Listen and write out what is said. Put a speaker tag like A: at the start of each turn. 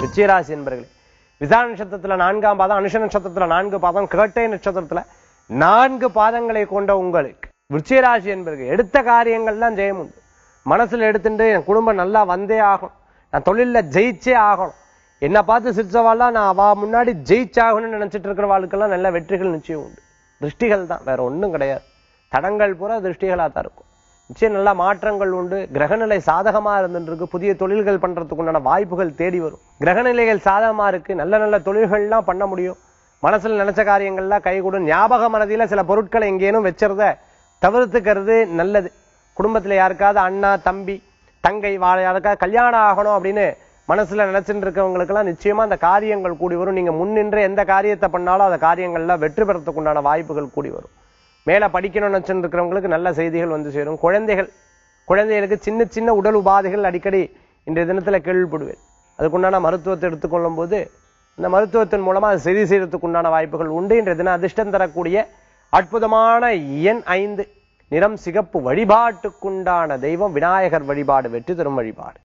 A: விச்சயராசி என்பர்களே விசாக நட்சத்திரத்துல நான்காம் பாதம் அனுஷ நட்சத்திரத்துல நான்கு பாதம் கேட்டை நட்சத்திரத்துல நான்கு பாதங்களை கொண்ட உங்களுக்கு விருச்சிகராசி என்பது எடுத்த காரியங்கள்லாம் ஜெயம் உண்டு மனசுல எடுத்துட்டு என் குடும்பம் நல்லா வந்தே ஆகணும் நான் தொழில்ல ஜெயிச்சே ஆகணும் என்னை பார்த்து சிரிச்சவாள்லாம் நான் அவ முன்னாடி ஜெயிச்சாகணும்னு நினைச்சிட்டு இருக்கிறவாளுக்கெல்லாம் நல்ல வெற்றிகள் நிச்சயம் உண்டு திருஷ்டிகள் தான் வேற ஒண்ணும் கிடையாது தடங்கள் பூரா திருஷ்டிகளா தான் இருக்கும் நிச்சயம் நல்ல மாற்றங்கள் உண்டு கிரகநிலை சாதகமா இருந்துட்டு இருக்கு புதிய தொழில்கள் பண்றதுக்கு உண்டான வாய்ப்புகள் தேடி வரும் கிரகநிலைகள் சாதகமா இருக்கு நல்ல நல்ல தொழில்கள்லாம் பண்ண முடியும் மனசுல நினைச்ச காரியங்கள்லாம் கைகூடும் ஞாபக மனதில சில பொருட்களை எங்கேனும் வச்சிருந்த தவிர்த்துக்கிறது நல்லது குடும்பத்துல யாருக்காவது அண்ணா தம்பி தங்கை வாழ யாருக்காவது கல்யாணம் ஆகணும் அப்படின்னு மனசுல நினைச்சிட்டு இருக்கவங்களுக்கெல்லாம் நிச்சயமா அந்த காரியங்கள் கூடி வரும் நீங்க முன்னின்று எந்த காரியத்தை பண்ணாலும் அந்த காரியங்கள்லாம் வெற்றி பெறத்துக்கு உண்டான வாய்ப்புகள் கூடி வரும் மேல படிக்கணும்னு நினைச்சுட்டு இருக்கிறவங்களுக்கு நல்ல செய்திகள் வந்து சேரும் குழந்தைகள் குழந்தைகளுக்கு சின்ன சின்ன உடல் உபாதைகள் அடிக்கடி இன்றைய தினத்துல கேள்விப்படுவேன் அதுக்குண்டான மருத்துவத்தை எடுத்துக்கொள்ளும் போது இந்த மருத்துவத்தின் மூலமா அது சரி செய்யறதுக்கு உண்டான வாய்ப்புகள் உண்டு இன்றைய தினம் அதிர்ஷ்டம் தரக்கூடிய அற்புதமான எண் ஐந்து நிறம் சிகப்பு வழிபாட்டுக்குண்டான தெய்வம் விநாயகர் வழிபாடு வெற்றி தரும் வழிபாடு